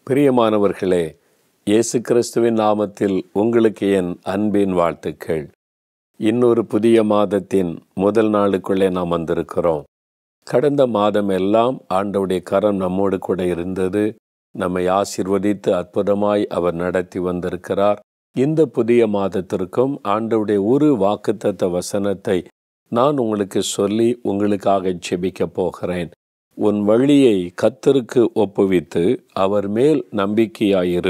பிரியமானவர்களே இயேசு கிறிஸ்துவின் நாமத்தில் உங்களுக்கு என் அன்பின் வாழ்த்துக்கள் இன்னொரு புதிய மாதத்தின் முதல் நாளுக்குள்ளே நாம் வந்திருக்கிறோம் கடந்த மாதம் எல்லாம் ஆண்டவுடைய கரம் நம்மோடு கூட இருந்தது நம்மை ஆசிர்வதித்து அற்புதமாய் அவர் நடத்தி வந்திருக்கிறார் இந்த புதிய மாதத்திற்கும் ஆண்டவுடைய ஒரு வாக்குத்தத்த வசனத்தை நான் உங்களுக்கு சொல்லி உங்களுக்காக ஜெபிக்க போகிறேன் உன் வழியை கத்தருக்கு ஒப்புவித்து அவர் மேல் நம்பிக்கையாயிரு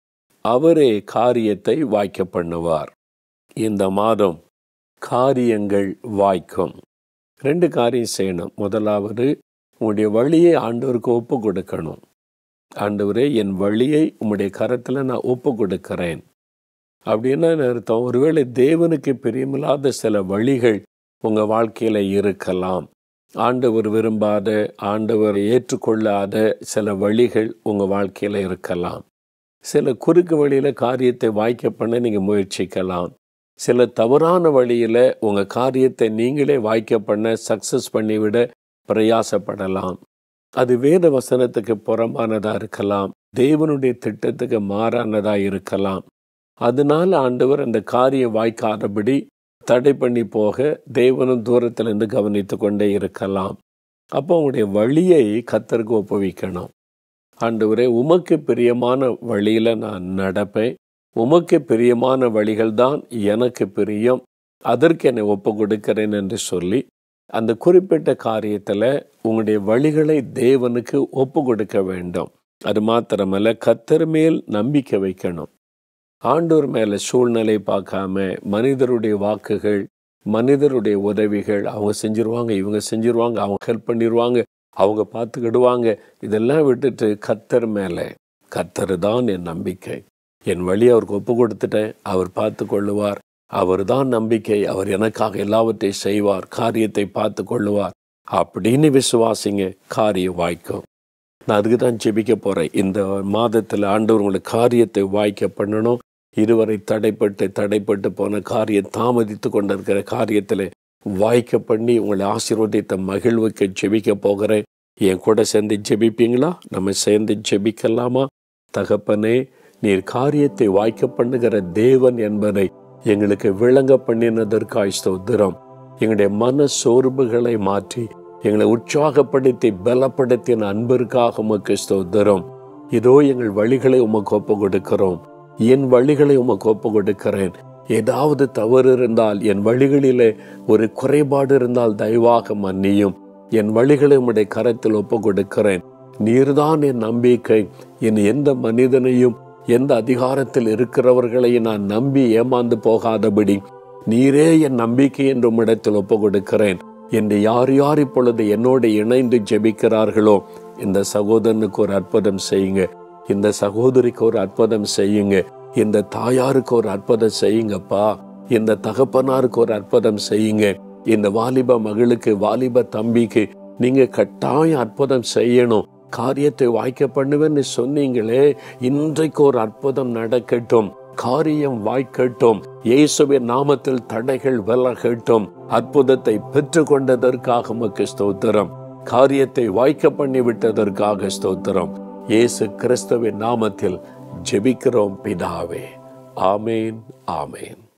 அவரே காரியத்தை வாய்க்க பண்ணுவார் இந்த மாதம் காரியங்கள் வாய்க்கும் ரெண்டு காரியம் செய்யணும் முதலாவது உங்களுடைய வழியை ஆண்டவருக்கு ஒப்பு கொடுக்கணும் ஆண்டவரே என் வழியை உம்முடைய கரத்தில் நான் ஒப்பு கொடுக்கிறேன் அப்படின்னா அர்த்தம் ஒருவேளை தேவனுக்கு பிரியமில்லாத சில வழிகள் உங்கள் வாழ்க்கையில் இருக்கலாம் ஆண்டவர் விரும்பாத ஆண்டவர் ஏற்றுக்கொள்ளாத சில வழிகள் உங்கள் வாழ்க்கையில் இருக்கலாம் சில குறுக்கு வழியில் காரியத்தை வாய்க்க பண்ண நீங்கள் முயற்சிக்கலாம் சில தவறான வழியில் உங்கள் காரியத்தை நீங்களே வாய்க்க பண்ண சக்ஸஸ் பண்ணிவிட பிரயாசப்படலாம் அது வேத வசனத்துக்கு புறம்பானதாக இருக்கலாம் தேவனுடைய திட்டத்துக்கு மாறானதாக இருக்கலாம் அதனால ஆண்டவர் அந்த காரியம் வாய்க்காதபடி தடை பண்ணி போக தேவனும் தூரத்திலிருந்து கவனித்து கொண்டே இருக்கலாம் அப்போ உங்களுடைய வழியை கத்தருக்கு ஒப்புவிக்கணும் ஆண்டவரே உமக்கு பிரியமான வழியில் நான் நடப்பேன் உமக்கு பிரியமான வழிகள் தான் எனக்கு பிரியம் அதற்கு என்னை ஒப்பு கொடுக்கிறேன் என்று சொல்லி அந்த குறிப்பிட்ட காரியத்தில் உங்களுடைய வழிகளை தேவனுக்கு ஒப்பு கொடுக்க வேண்டும் அது மாத்திரமல்ல கத்தர் மேல் நம்பிக்கை வைக்கணும் ஆண்டோர் மேலே சூழ்நிலை பார்க்காம மனிதருடைய வாக்குகள் மனிதருடைய உதவிகள் அவங்க செஞ்சிருவாங்க இவங்க செஞ்சிருவாங்க அவங்க ஹெல்ப் பண்ணிடுவாங்க அவங்க பார்த்துக்கிடுவாங்க இதெல்லாம் விட்டுட்டு கத்தர் மேலே கத்தர் தான் என் நம்பிக்கை என் வழி அவருக்கு ஒப்பு கொடுத்துட்டேன் அவர் பார்த்து கொள்ளுவார் அவர் தான் நம்பிக்கை அவர் எனக்காக எல்லாவற்றையும் செய்வார் காரியத்தை பார்த்து கொள்ளுவார் அப்படின்னு விசுவாசிங்க காரியம் வாய்க்கும் நான் அதுக்கு தான் ஜெபிக்க போகிறேன் இந்த மாதத்தில் ஆண்டவர் உங்களுக்கு காரியத்தை வாய்க்க பண்ணணும் இதுவரை தடைப்பட்டு தடைப்பட்டு போன காரியம் தாமதித்து கொண்டிருக்கிற காரியத்தில் வாய்க்க பண்ணி உங்களை ஆசீர்வதித்த மகிழ்வுக்கு ஜெபிக்க போகிறேன் என் கூட சேர்ந்து ஜெபிப்பீங்களா நம்ம சேர்ந்து ஜெபிக்கலாமா தகப்பனே நீர் காரியத்தை வாய்க்க பண்ணுகிற தேவன் என்பதை எங்களுக்கு விளங்க பண்ணினதற்காய் ஸ்தோத்திரம் எங்களுடைய மன சோர்வுகளை மாற்றி எங்களை உற்சாகப்படுத்தி பலப்படுத்தின அன்பிற்காக உமக்கு ஸ்தோத்திரம் இதோ எங்கள் வழிகளை உமக்கு ஒப்பு கொடுக்கிறோம் என் வழிகளை உமக்கு ஒப்பு கொடுக்கிறேன் ஏதாவது தவறு இருந்தால் என் வழிகளிலே ஒரு குறைபாடு இருந்தால் தயவாக மன்னியும் என் வழிகளை உம்முடைய கரத்தில் ஒப்பு கொடுக்கிறேன் நீர்தான் என் நம்பிக்கை என் எந்த மனிதனையும் எந்த அதிகாரத்தில் இருக்கிறவர்களையும் நான் நம்பி ஏமாந்து போகாதபடி நீரே என் நம்பிக்கை என்று உம்மிடத்தில் ஒப்பு கொடுக்கிறேன் என்று யார் யார் இப்பொழுது என்னோடு இணைந்து ஜெபிக்கிறார்களோ இந்த சகோதரனுக்கு ஒரு அற்புதம் செய்யுங்க இந்த சகோதரிக்கு ஒரு அற்புதம் செய்யுங்க இந்த தாயாருக்கு ஒரு அற்புதம் செய்யுங்கப்பா இந்த தகப்பனாருக்கு ஒரு அற்புதம் செய்யுங்க இந்த வாலிப மகளுக்கு வாலிப தம்பிக்கு நீங்க கட்டாயம் அற்புதம் செய்யணும் காரியத்தை வாய்க்க பண்ணுவேன்னு சொன்னீங்களே இன்றைக்கு ஒரு அற்புதம் நடக்கட்டும் காரியம் வாய்க்கட்டும் இயேசுவின் நாமத்தில் தடைகள் விலகட்டும் அற்புதத்தை பெற்று கொண்டதற்காக உமக்கு ஸ்தோத்திரம் காரியத்தை வாய்க்க பண்ணி விட்டதற்காக ஸ்தோத்திரம் இயேசு கிறிஸ்துவின் நாமத்தில் ஜெபிக்கிறோம் பிதாவே ஆமேன் ஆமேன்